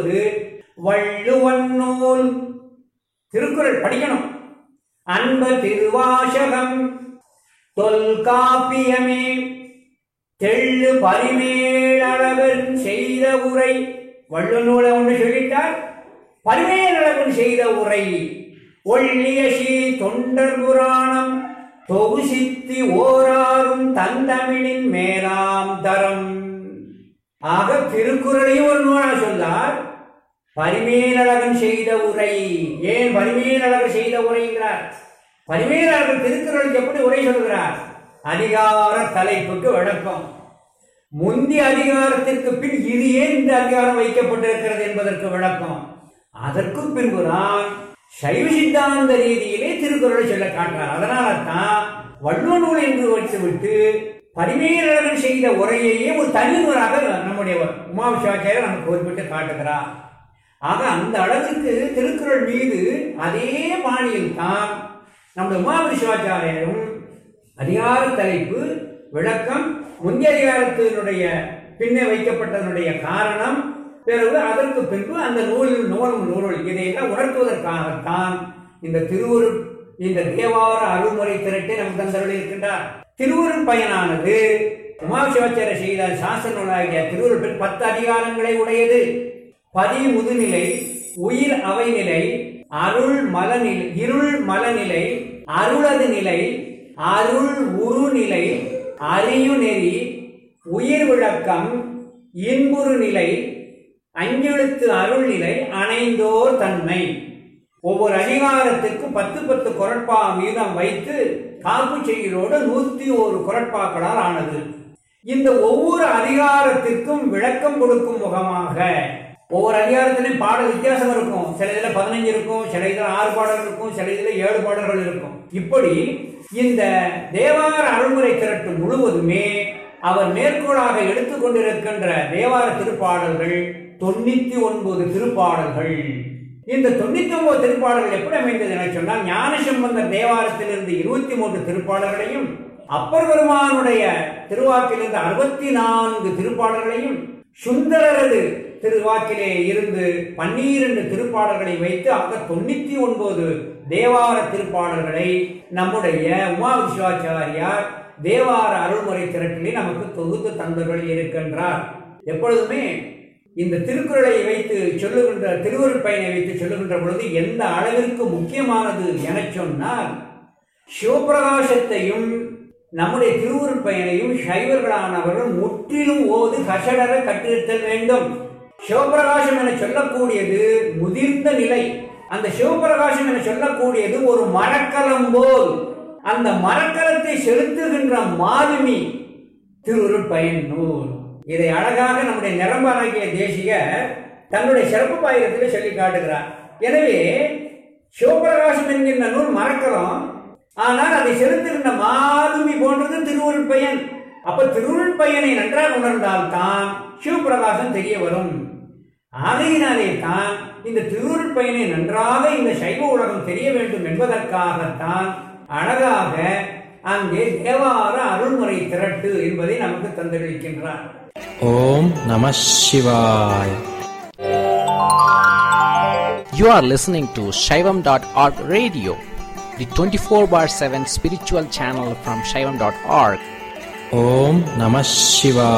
முழுவது வள்ளுவன் நூல் திருக்குறள் படிக்கணும் அன்ப திருவாசகம் தொல்காப்பியமே தெள்ளு பரிமேலழகன் செய்த உரை வள்ளுநூலை ஒன்று சொல்லிட்டார் பரிமேலழகன் செய்த உரை ஒள்ளிய ஸ்ரீ தொண்டர் புராணம் தொகுசித்தி ஓராறும் தந்தமிழின் மேலாம் தரம் ஆக திருக்குறளையும் ஒரு நூலா சொல்லார் பரிமேலழகன் செய்த உரை ஏன் பரிமேலழகன் செய்த உரைங்கிறார் பரிமேலழகன் திருக்குறளுக்கு எப்படி உரை சொல்கிறார் அதிகார தலைப்புக்கு விளக்கம் முந்தைய அதிகாரத்திற்கு பின் இது ஏன் இந்த அதிகாரம் வைக்கப்பட்டிருக்கிறது என்பதற்கு விளக்கம் அதற்கும் பின்புதான் சைவ சித்தாந்த ரீதியிலே திருக்குறளை சொல்ல காட்டுறார் அதனால தான் வள்ளுவ நூல் என்று வைத்துவிட்டு பரிமேலழகன் செய்த உரையையே ஒரு தனி நூலாக நம்முடைய உமாவிசாச்சாரியர் நமக்கு குறிப்பிட்டு காட்டுகிறார் ஆக அந்த அளவுக்கு திருக்குறள் மீது அதே பாணியில் தான் நம்முடைய உமாவிசாச்சாரியரும் அதிகார தலைப்பு விளக்கம் முந்தைய அதிகாரத்தினுடைய பின்னே வைக்கப்பட்டதனுடைய காரணம் பிறகு அதற்கு பின்பு அந்த நூலில் நூலும் நூல் இதையெல்லாம் உணர்த்துவதற்காகத்தான் இந்த திருவுரு இந்த தேவார அருள்முறை திரட்டை நம் தந்தருள் இருக்கின்றார் திருவுருள் பயனானது உமாசிவாச்சார செய்த சாஸ்திர நூலாகிய திருவுருள் பெண் பத்து அதிகாரங்களை உடையது பதி முதுநிலை உயிர் அவைநிலை அருள் மலநிலை இருள் மலநிலை அருளது நிலை அருள் உருநிலை அறியு நெறி உயிர் விளக்கம் இன்புறு நிலை அஞ்செழுத்து அருள் நிலை அணைந்தோர் தன்மை ஒவ்வொரு அதிகாரத்திற்கும் பத்து பத்து குரட்பா வீதம் வைத்து காப்பு செய்கிறோடு நூத்தி ஒரு குரட்பாக்களால் ஆனது இந்த ஒவ்வொரு அதிகாரத்திற்கும் விளக்கம் கொடுக்கும் முகமாக ஒவ்வொரு அதிகாரத்திலையும் பாடல் வித்தியாசம் இருக்கும் சில இதுல பதினஞ்சு இருக்கும் சில இதுல ஆறு பாடல் இருக்கும் சில இதுல ஏழு பாடல்கள் இருக்கும் இப்படி இந்த தேவார அருள்முறை திரட்டு முழுவதுமே அவர் மேற்கோளாக எடுத்துக்கொண்டிருக்கின்ற தேவார திருப்பாடல்கள் தொண்ணூத்தி ஒன்பது திருப்பாடல்கள் இந்த தொண்ணூத்தி ஒன்பது திருப்பாடல்கள் எப்படி அமைந்தது என சொன்னால் ஞானசம்பந்தர் தேவாரத்திலிருந்து இருபத்தி மூன்று திருப்பாடல்களையும் அப்பர் பெருமானுடைய திருவாக்கிலிருந்து அறுபத்தி நான்கு திருப்பாடல்களையும் சுந்தரரது திருவாக்கிலே இருந்து பன்னிரண்டு திருப்பாடல்களை வைத்து ஆக தொண்ணூத்தி ஒன்பது தேவார திருப்பாடல்களை நம்முடைய உமா விஸ்வாச்சாரியார் தேவார அருள்முறை திரட்டிலே நமக்கு தொகுத்து தந்தவர்கள் இருக்கின்றார் எப்பொழுதுமே இந்த திருக்குறளை வைத்து சொல்லுகின்ற திருவருள் பயனை வைத்து சொல்லுகின்ற பொழுது எந்த அளவிற்கு முக்கியமானது என சொன்னால் சிவபிரகாசத்தையும் நம்முடைய திருவுருள் பயனையும் சைவர்களானவர்கள் முற்றிலும் ஓது கசடர கட்டிருத்தல் வேண்டும் சிவபிரகாசம் என சொல்லக்கூடியது முதிர்ந்த நிலை அந்த சிவபிரகாசம் என சொல்லக்கூடியது ஒரு மரக்கலம் போல் அந்த மரக்கலத்தை செலுத்துகின்ற மாலுமி திருவுருள் பயன் நூல் இதை அழகாக நம்முடைய நிரம்பராகிய தேசிக தன்னுடைய சிறப்பு பாயிரத்தில் சொல்லி காட்டுகிறார் எனவே சிவபிரகாசம் என்கின்ற நூல் மறக்கலாம் ஆனால் அதை செலுத்துகின்ற மாலுமி போன்றது திருவுருள் பயன் அப்ப திருவுருள் பயனை நன்றாக உணர்ந்தால் தான் சிவபிரகாசம் தெரிய வரும் ஆகையினாலே தான் இந்த திருவுருள் பயனை நன்றாக இந்த சைவ உலகம் தெரிய வேண்டும் என்பதற்காகத்தான் அழகாக அங்கே தேவார அருள்முறை திரட்டு என்பதை நமக்கு தந்திருக்கின்றார் ஓம் நம சிவாய் You are listening to Shaivam.org radio, the 24 bar 7 spiritual channel from Shaivam.org. Om Namah Shivaya.